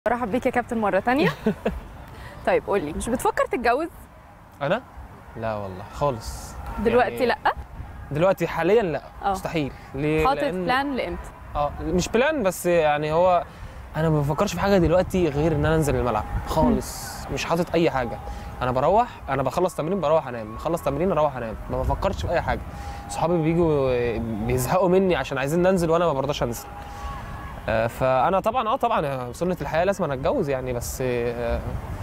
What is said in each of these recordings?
برحب بيك يا كابتن مرة تانية طيب قول لي مش بتفكر تتجوز انا لا والله خالص دلوقتي يعني لا دلوقتي حاليا لا اه. مستحيل ليه حاطط لأن- بلان لامتى اه مش بلان بس يعني هو انا ما بفكرش في حاجه دلوقتي غير ان انا انزل الملعب خالص مش حاطط اي حاجه انا بروح انا بخلص تمرين بروح انام بخلص تمرين اروح انام ما بفكرش في اي حاجه صحابي بيجوا بيزهقوا مني عشان عايزين ننزل وانا ما برضاش انزل آه، فانا طبعا اه طبعا سنه الحياه لازم أنا اتجوز يعني بس آه،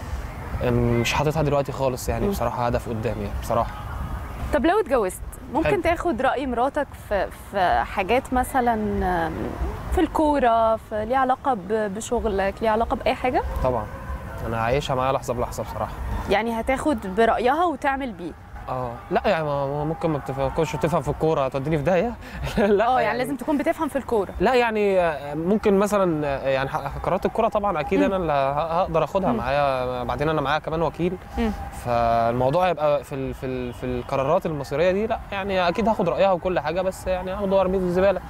مش حاططها دلوقتي خالص يعني مم. بصراحه هدف قدامي يعني بصراحه طب لو اتجوزت ممكن حلو. تاخد رأي مراتك في في حاجات مثلا آم، في الكورة في ليها علاقة ب- بشغلك ليها علاقة بأي حاجة طبعا انا عايشها معايا لحظه بلحظه بصراحه يعني هتاخد برأيها وتعمل بيه اه لا يعني ما- ما ممكن ما بتفهمش تفهم في الكوره توديني في داهيه لا اه يعني لازم تكون بتفهم في الكورة لا يعني آه، ممكن مثلا آه، يعني ح- قرارات الكوره طبعا اكيد مم. انا اللي ه- هقدر اخدها مم. معايا بعدين انا معايا كمان وكيل مم. فالموضوع هيبقى في ال في ال في القرارات المصيريه دي لا يعني اكيد هاخد رايها وكل حاجه بس يعني هاخده وارميه في الزباله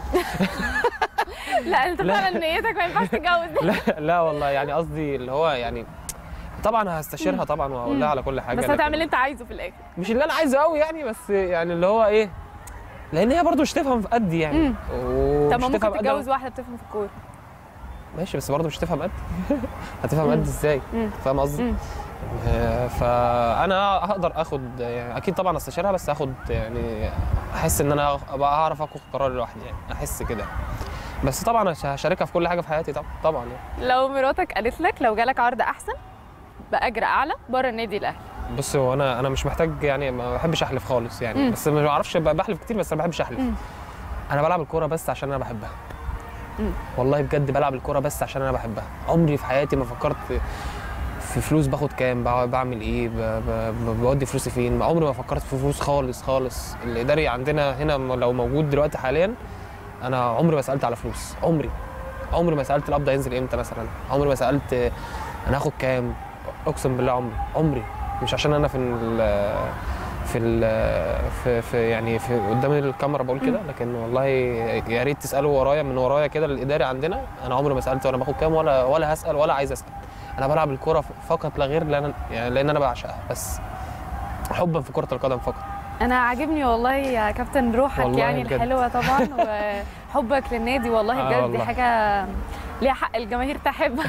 لا انت لا. فعلا نيتك ما ينفعش تتجوز لا لا والله يعني قصدي اللي هو يعني طبعا هستشيرها طبعا وهقول مم. لها على كل حاجه بس لكن- هتعمل اللي انت عايزه في الآخر مش اللي انا عايزه قوي يعني بس يعني اللي هو ايه لان هي برضه مش تفهم في قدي يعني مم. ومش طب ما ممكن تفهم قد- تتجوز واحدة بتفهم في الكورة ماشي بس برضه مش تفهم قد هتفهم مم. قد ازاي مم. فاهم قصدي مم. آه، فانا هقدر اخد يعني اكيد طبعا استشيرها بس اخد يعني احس ان انا ابقى اعرف اخد قرار لوحدي يعني احس كده بس طبعا هشاركها في كل حاجه في حياتي طبعا طبعا يعني لو مراتك قالت لك لو جالك عرض احسن باجر اعلى بره النادي الاهلي بص هو انا انا مش محتاج يعني ما بحبش احلف خالص يعني مم. بس ما بعرفش ب- بحلف كتير بس انا ما بحبش احلف مم. انا بلعب الكوره بس عشان انا بحبها مم. والله بجد بلعب الكوره بس عشان انا بحبها عمري في حياتي ما فكرت في فلوس باخد كام بع- بعمل ايه ب- ب- ب- بودي فلوسي فين عمري ما فكرت في فلوس خالص خالص الاداري عندنا هنا م- لو موجود دلوقتي حاليا انا عمري ما سالت على فلوس عمري عمري ما سالت القبض هينزل امتى مثلا عمري ما سالت آه، انا هاخد كام اقسم بالله عمري عمري مش عشان انا في ال في ال في, في يعني في قدام الكاميرا بقول كده لكن والله يا ريت تسالوا ورايا من ورايا كده الاداري عندنا انا عمري ما سالت ولا باخد كام ولا ولا هسال ولا عايز اسال انا بلعب الكوره فقط لا غير لان يعني لان انا بعشقها بس حبا في كره القدم فقط انا عاجبني والله يا كابتن روحك والله يعني بجد. الحلوه طبعا وحبك للنادي والله آه بجد دي والله. حاجه ليها حق الجماهير تحبك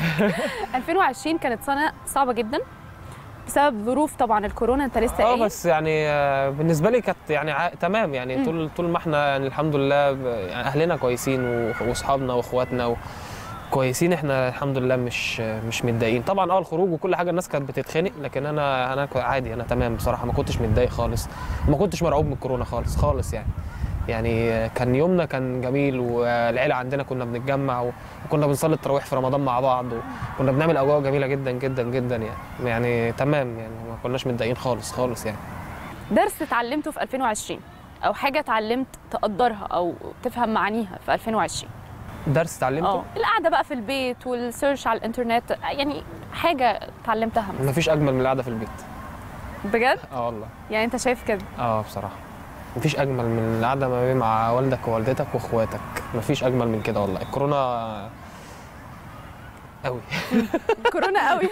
2020 كانت سنه صعبه جدا بسبب ظروف طبعا الكورونا انت لسه اه قايل بس يعني آه، بالنسبه لي كانت يعني ع... تمام يعني مم. طول طول ما احنا يعني الحمد لله ب... يعني اهلنا كويسين و- واصحابنا واخواتنا و... كويسين احنا الحمد لله مش مش متضايقين طبعا اه الخروج وكل حاجه الناس كانت بتتخانق لكن انا انا ك- عادي انا تمام بصراحه ما كنتش متضايق خالص ما كنتش مرعوب من الكورونا خالص خالص يعني يعني آه، كان يومنا كان جميل والعيله عندنا كنا بنتجمع و- وكنا بنصلي التراويح في رمضان مع بعض وكنا بنعمل اجواء جميله جدا جدا جدا يعني يعني تمام يعني ما كناش متضايقين خالص خالص يعني درس اتعلمته في 2020 او حاجه اتعلمت تقدرها او تفهم معانيها في 2020 درس اتعلمته اه القعده بقى في البيت والسيرش على الانترنت يعني حاجه اتعلمتها مثلا مفيش اجمل من القعده في البيت بجد اه والله يعني انت شايف كده اه بصراحه مفيش اجمل من القعده ما بين مع والدك ووالدتك واخواتك مفيش اجمل من كده والله الكورونا قوي كورونا قوي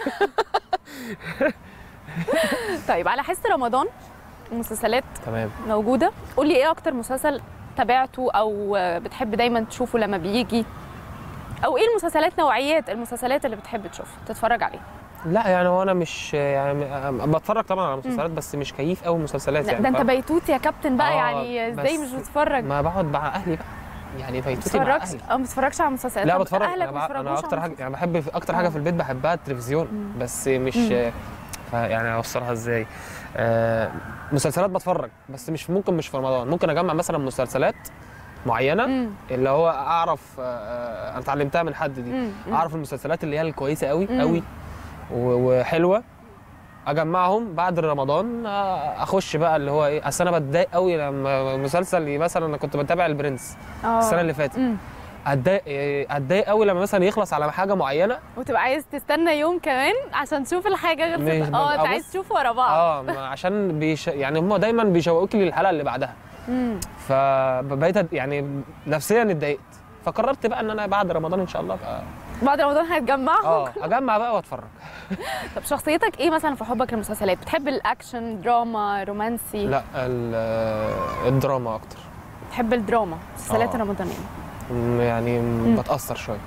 طيب على حس رمضان المسلسلات تمام موجوده قول لي ايه اكتر مسلسل تابعته او بتحب دايما تشوفه لما بيجي او ايه المسلسلات نوعيات المسلسلات اللي بتحب تشوفها تتفرج عليها لا يعني هو انا مش يعني بتفرج طبعا على مسلسلات بس مش كيف قوي مسلسلات لا، يعني ده انت فاهم؟ بيتوت يا كابتن بقى آه، يعني ازاي بس مش بتتفرج ما بقعد مع اهلي بقى يعني ما بيتوتي مع بتتفرجش اهلي اه ما بتتفرجش على مسلسلات لا طب بتفرج اهلك انا, ما بقى- أنا بيتفرجوش اكتر على حاجه يعني بحب في اكتر آه. حاجه في البيت بحبها التلفزيون مم. بس مش مم. ف- يعني اوصلها ازاي آه مسلسلات بتفرج بس مش ممكن مش في رمضان ممكن اجمع مثلا مسلسلات معينه مم. اللي هو اعرف آه، آه، انا اتعلمتها من حد دي مم. مم. اعرف المسلسلات اللي هي الكويسه قوي مم. قوي و- وحلوه اجمعهم بعد رمضان آه، اخش بقى اللي هو ايه اصل انا بتضايق قوي لما مسلسل مثلا انا كنت بتابع البرنس اه السنه اللي فاتت مم. اتضايق إيه، اتضايق قوي لما مثلا يخلص على حاجه معينه وتبقى عايز تستنى يوم كمان عشان تشوف الحاجه مش خلصت اه انت ببقى عايز بص- تشوف ورا بعض اه ما عشان بيش يعني هم دايما بيشوقوك للحلقه اللي بعدها مم. فبقيت أد- يعني نفسيا اتضايقت فقررت بقى ان انا بعد رمضان ان شاء الله ابقى بعد رمضان هتجمعهم اه اجمع بقى واتفرج طب شخصيتك ايه مثلا في حبك للمسلسلات بتحب الاكشن دراما رومانسي لا ال- الدراما اكتر بتحب الدراما المسلسلات آه. الرمضانيه م- يعني بتاثر شويه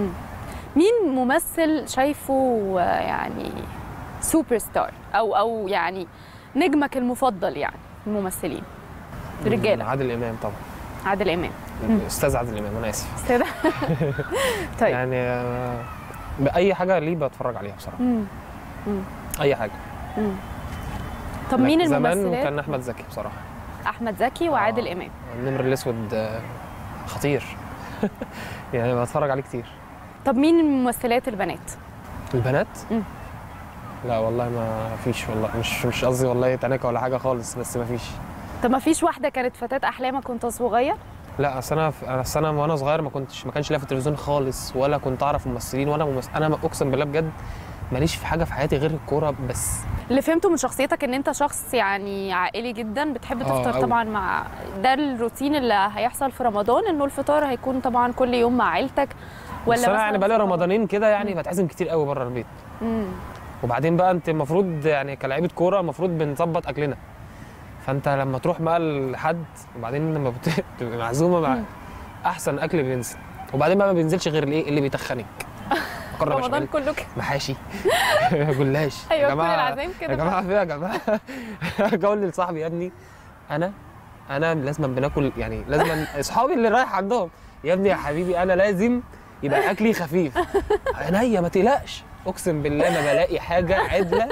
مين ممثل شايفه آه، يعني سوبر ستار او او يعني نجمك المفضل يعني الممثلين رجاله عادل امام طبعا عادل امام مم. استاذ عادل امام انا اسف استاذ طيب يعني آه، باي حاجه ليه بتفرج عليها بصراحه مم. اي حاجه مم. طب مين زمان الممثلات كان احمد زكي بصراحه احمد زكي وعادل آه. امام النمر الاسود آه، خطير يعني بتفرج عليه كتير طب مين الممثلات البنات البنات مم. لا والله ما فيش والله مش مش قصدي والله تناكة ولا حاجه خالص بس ما فيش طب ما فيش واحده كانت فتاه احلامك وانت صغير لا اصل انا انا أصل انا وانا صغير ما كنتش ما كانش ليا في التلفزيون خالص ولا كنت اعرف ممثلين ولا ممثل انا ما- اقسم بالله بجد ماليش في حاجه في حياتي غير الكوره بس اللي فهمته من شخصيتك ان انت شخص يعني عائلي جدا بتحب آه، تفطر أوي. طبعا مع ده الروتين اللي هيحصل في رمضان انه الفطار هيكون طبعا كل يوم مع عيلتك ولا بس انا مثلاً يعني بقالي في رمضان؟ رمضانين كده يعني بتعزم كتير قوي بره البيت مم. وبعدين بقى انت المفروض يعني كلاعيبه كوره المفروض بنظبط اكلنا فانت لما تروح بقى لحد وبعدين لما بت- بتبقى معزومه مع مم. احسن اكل بينزل وبعدين بقى ما بينزلش غير الايه اللي بيتخنك مكرونه رمضان بشاميل كله كده محاشي جلاش ايوه يا كل جماعه العزايم يا كده جماعه في يا جماعه اقول لصاحبي يا ابني انا انا لازم بناكل يعني لازم اصحابي اللي رايح عندهم يا ابني يا حبيبي انا لازم يبقى اكلي خفيف عينيا ما تقلقش اقسم بالله ما بلاقي حاجه عدله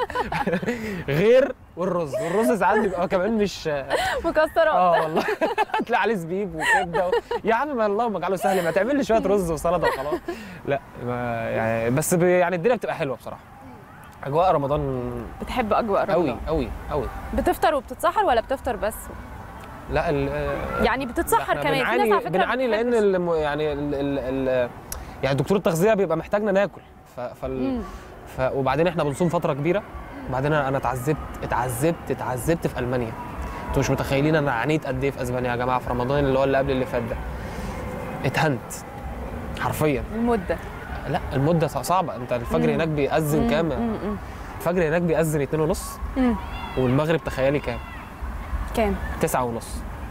غير والرز والرز ساعات بيبقى كمان مش مكسرات اه والله هتلاقي عليه زبيب وكبده و... يا عم ما اللهم اجعله سهل ما تعمل لي شويه رز وسلطه وخلاص لا ما يعني بس ب... يعني الدنيا بتبقى حلوه بصراحه اجواء رمضان بتحب اجواء رمضان قوي قوي قوي بتفطر وبتتسحر ولا بتفطر بس لا ال... يعني بتتسحر احنا كمان في ناس بنعاني على فكره بنعاني ما لان بتحبش. الم... يعني ال... ال... ال... يعني دكتور التغذيه بيبقى محتاجنا ناكل ف... فال... مم. ف... وبعدين احنا بنصوم فتره كبيره وبعدين انا أنا اتعذبت اتعذبت اتعذبت في المانيا انتوا مش متخيلين انا عانيت قد ايه في اسبانيا يا جماعه في رمضان اللي هو اللي قبل اللي فات ده اتهنت حرفيا المده لا المده صع- صعبه انت الفجر مم. هناك بيأذن مم، كام مم، مم. الفجر هناك بيأذن اتنين ونص مم. والمغرب تخيلي كام كام تسعة ونص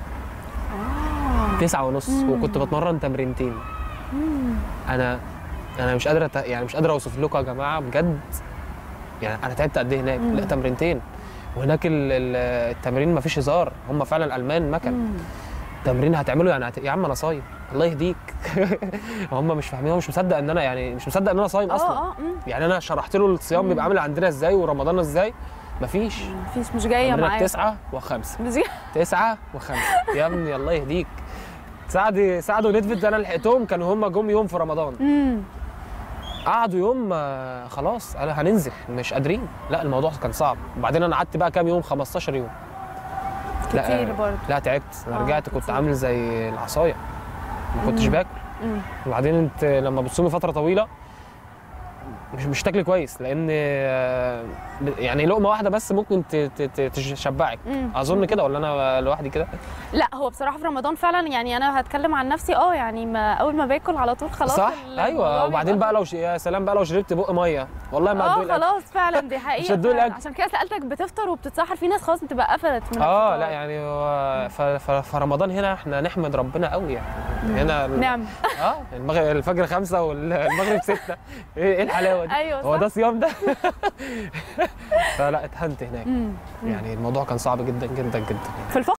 اه تسعة ونص مم. وكنت بتمرن تمرينتين مم. انا انا مش قادر أت... يعني مش قادر اوصف لكم يا جماعه بجد يعني انا تعبت قد ايه هناك مم. لا تمرينتين وهناك ال... ال- التمرين ما فيش هزار هم فعلا الالمان مكن مم. تمرين هتعمله يعني هت... يا عم انا صايم الله يهديك هم مش فاهمين هو مش مصدق ان انا يعني مش مصدق ان انا صايم اصلا اه اه مم. يعني انا شرحت له الصيام بيبقى عامل عندنا ازاي ورمضان ازاي مفيش مفيش مش جايه عندنا معايا تسعة وخمسة مش جاية. تسعة وخمسة يا ابني الله يهديك سعد سعد وندفت انا لحقتهم كانوا هم جم يوم في رمضان مم. قعدوا يوم آه، خلاص قالوا هننزل مش قادرين لا الموضوع كان صعب وبعدين انا قعدت بقى كام يوم 15 يوم لا، كتير برضه لا تعبت انا آه، رجعت كنت كتير. عامل زي العصايه ما كنتش مم. باكل مم. وبعدين انت لما بتصومي فتره طويله مش مش تاكلي كويس لان آه، يعني لقمه واحده بس ممكن ت- ت- ت- تشبعك مم. اظن كده ولا انا لوحدي كده لا هو بصراحه في رمضان فعلا يعني انا هتكلم عن نفسي اه يعني ما اول ما باكل على طول خلاص صح الموضوع ايوه وبعدين بيبقى- بقى لو ش... يا سلام بقى لو شربت بق ميه والله ما اه هتدوق الأكل. خلاص فعلا دي حقيقه مش هتدوق فعلاً. الأكل. عشان كده سالتك بتفطر وبتتسحر في ناس خلاص بتبقى قفلت من اه الفطار. لا يعني هو ف... ف... فرمضان هنا احنا نحمد ربنا قوي يعني هنا ال- نعم اه المغرب الفجر خمسة والمغرب ستة ايه إيه الحلاوه دي ايوه هو صح. ده صيام ده فلا اتهنت هناك مم. يعني الموضوع كان صعب جدا جدا جدا في الفقر